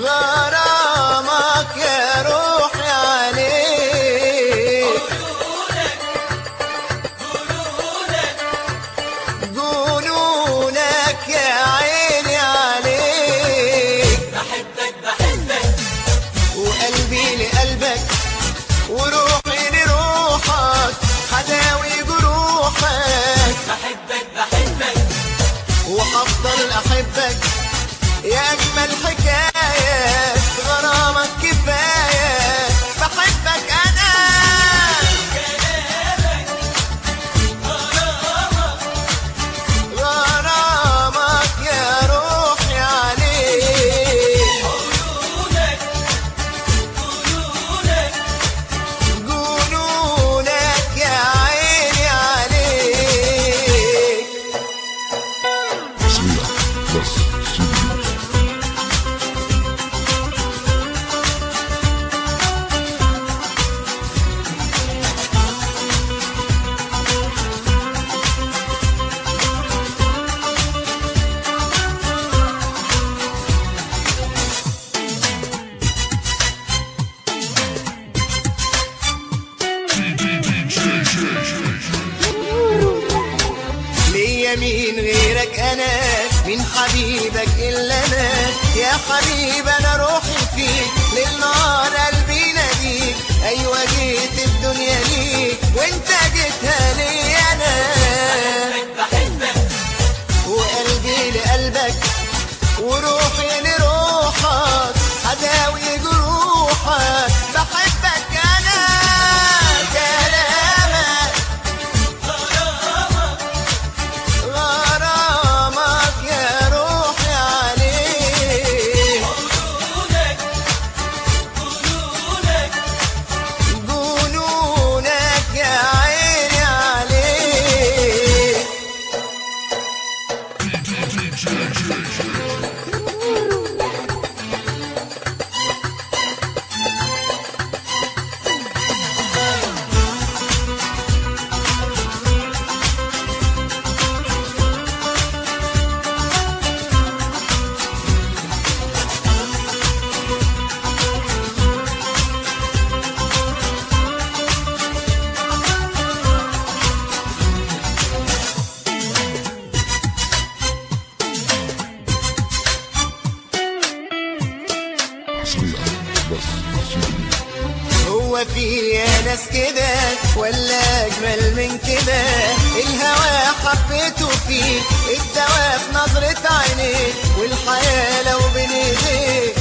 غرامك يا روحي عليك جنونك يا عيني عليك بحبك بحبك وقلبي لقلبك وروحي لروحك حداوي جروحك بحبك بحبك وهفضل احبك يا اجمل حكايه غرامك كفايه بحبك انا غرامك يا روحي عليك عيونك عيونك جنونك يا عيني عليك تصوير بس استوديو ليا مين غيرك انا من حبيبك الا انا يا حبيب انا روحي فيك للنار قلبي ناديك ايوه جيت الدنيا ليك وانت جيتها لي انا بحبك وقلبي لقلبك وروحي لروحك هداوي جروحك بحبك انا كلامك غرامك يا روحي عليك عيونك عيونك جنونك يا عيني عليك تصوير بس استوديو هو في يا ناس كده ولا اجمل من كده الهوى حبيته فيك الدواء في نظرة عينيك والحياة لو بين ايديك